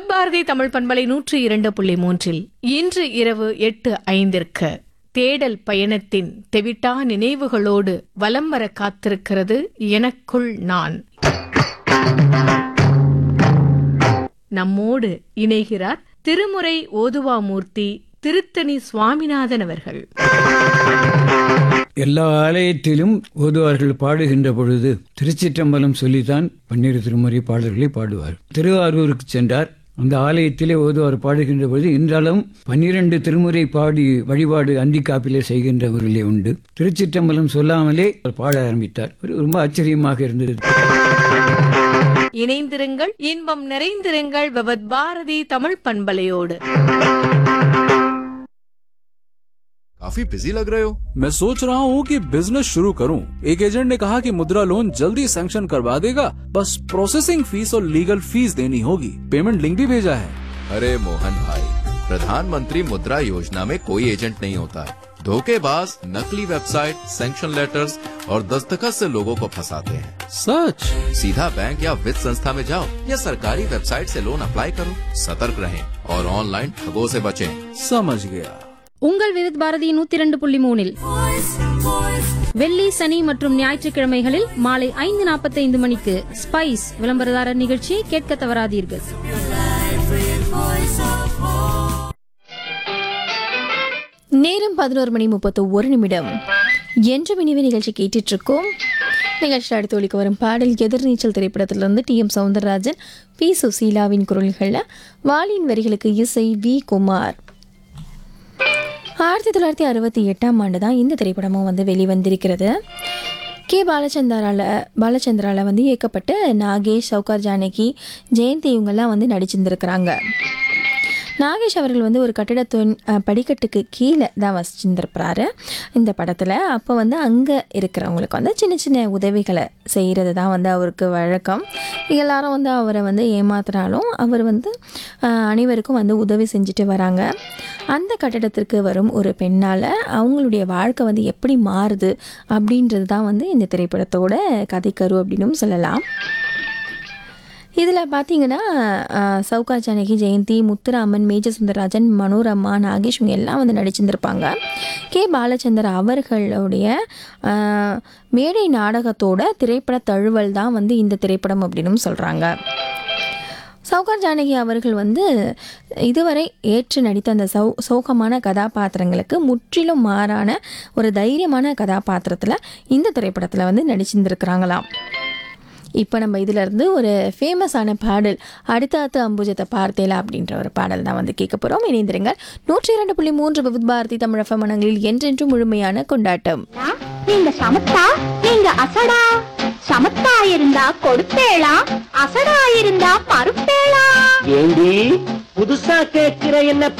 விவத்பாரதி தமிழ் பண்பலை நூற்றி இரண்டு புள்ளி மூன்றில் இன்று இரவு எட்டு ஐந்திற்கு தேடல் பயணத்தின் தெவிட்டா நினைவுகளோடு வலம் வர காத்திருக்கிறது எனக்குள் நான் நம்மோடு இணைகிறார் திருமுறை ஓதுவாமூர்த்தி திருத்தணி சுவாமிநாதன் அவர்கள் எல்லா ஆலயத்திலும் ஓதுவார்கள் பாடுகின்ற பொழுது திருச்சிற்றம்பலம் சொல்லித்தான் பன்னிரு திருமுறை பாடல்களை பாடுவார் திருவாரூருக்கு சென்றார் அந்த ஆலயத்திலே ஓதுவார் பாடுகின்ற பொழுது இன்றாலும் பன்னிரண்டு திருமுறை பாடி வழிபாடு அந்திக்காப்பிலே செய்கின்றவர்களே உண்டு திருச்சிற்றம்பலம் சொல்லாமலே அவர் பாட ஆரம்பித்தார் ஒரு ரொம்ப ஆச்சரியமாக இருந்தது இணைந்திருங்கள் இன்பம் நிறைந்திருங்கள் விவத்பாரதி தமிழ் பண்பலையோடு काफी बिजी लग रहे हो मैं सोच रहा हूँ कि बिजनेस शुरू करूँ एक एजेंट ने कहा कि मुद्रा लोन जल्दी सैंक्शन करवा देगा बस प्रोसेसिंग फीस और लीगल फीस देनी होगी पेमेंट लिंक भी भेजा है अरे मोहन भाई प्रधानमंत्री मुद्रा योजना में कोई एजेंट नहीं होता है धोखेबाज नकली वेबसाइट सैंक्शन लेटर्स और दस्तखत से लोगों को फंसाते हैं सच सीधा बैंक या वित्त संस्था में जाओ या सरकारी वेबसाइट से लोन अप्लाई करो सतर्क रहें और ऑनलाइन ठगों से बचें समझ गया உங்கள் விருத் பாரதி நூத்தி இரண்டு புள்ளி மூணில் வெள்ளி சனி மற்றும் ஞாயிற்றுக்கிழமைகளில் மாலை ஐந்து நாற்பத்தைந்து மணிக்கு ஸ்பைஸ் விளம்பரதாரர் நிகழ்ச்சியை கேட்க தவறாதீர்கள் நேரம் பதினோரு மணி முப்பத்து ஒரு நிமிடம் என்று மினிவு நிகழ்ச்சி கேட்டுட்டு இருக்கோம் நிகழ்ச்சியில் அடுத்து ஒலிக்க வரும் பாடல் எதிர்நீச்சல் திரைப்படத்திலிருந்து டி எம் சவுந்தரராஜன் பி சுசீலாவின் குரல்களில் வாலியின் வரிகளுக்கு இசை வி குமார் ஆயிரத்தி தொள்ளாயிரத்தி அறுபத்தி எட்டாம் ஆண்டு தான் இந்த திரைப்படமும் வந்து வெளிவந்திருக்கிறது கே பாலச்சந்தரால பாலச்சந்திரால வந்து இயக்கப்பட்டு நாகேஷ் சௌகார் ஜானகி ஜெயந்தி இவங்கெல்லாம் வந்து நடிச்சிருந்துருக்கிறாங்க நாகேஷ் அவர்கள் வந்து ஒரு கட்டிடத்தின் அஹ், படிக்கட்டுக்கு கீழே தான் வசிச்சிருந்துருப்பாரு இந்த படத்தில் அப்போ வந்து அங்கே இருக்கிறவங்களுக்கு வந்து சின்ன சின்ன உதவிகளை செய்கிறது தான் வந்து அவருக்கு வழக்கம் எல்லாரும் வந்து அவரை வந்து ஏமாத்துனாலும் அவர் வந்து அஹ், அனைவருக்கும் வந்து உதவி செஞ்சுட்டு வராங்க அந்த கட்டடத்திற்கு வரும் ஒரு பெண்ணால் அவங்களுடைய வாழ்க்கை வந்து எப்படி மாறுது அப்படின்றது தான் வந்து இந்த திரைப்படத்தோட கதைக்கரு அப்படின்னும் சொல்லலாம் இதில் பார்த்தீங்கன்னா அஹ், சௌகா ஜானகி ஜெயந்தி முத்துராமன் மேஜர் சுந்தரராஜன் மனோரமா நாகேஷ் இவங்க எல்லாம் வந்து நடிச்சிருந்திருப்பாங்க கே பாலச்சந்தர் அவர்களுடைய அஹ், மேடை நாடகத்தோட திரைப்பட தழுவல் தான் வந்து இந்த திரைப்படம் அப்படின்னு சொல்கிறாங்க சௌகார் ஜானகி அவர்கள் வந்து இதுவரை ஏற்று நடித்த அந்த சௌ சோகமான கதாபாத்திரங்களுக்கு முற்றிலும் மாறான ஒரு தைரியமான கதாபாத்திரத்தில் இந்த திரைப்படத்தில் வந்து நடிச்சிருந்துருக்கிறாங்களாம் இப்போ நம்ம இதிலிருந்து ஒரு ஃபேமஸான பாடல் அடுத்த அம்புஜத்தை பார்த்தேலா அப்படின்ற ஒரு பாடல் தான் வந்து கேட்க போகிறோம் இணைந்திருங்கள் நூற்றி இரண்டு புள்ளி மூன்று விவித் பாரதி தமிழக மனங்களில் என்றென்றும் முழுமையான கொண்டாட்டம் நீங்க சமத்தா நீங்க அசடா சமத்தா இருந்தா கொடுப்பேளா அசடா இருந்தா பருப்பேளா ஏண்டி புதுசா கேட்கிற என்ன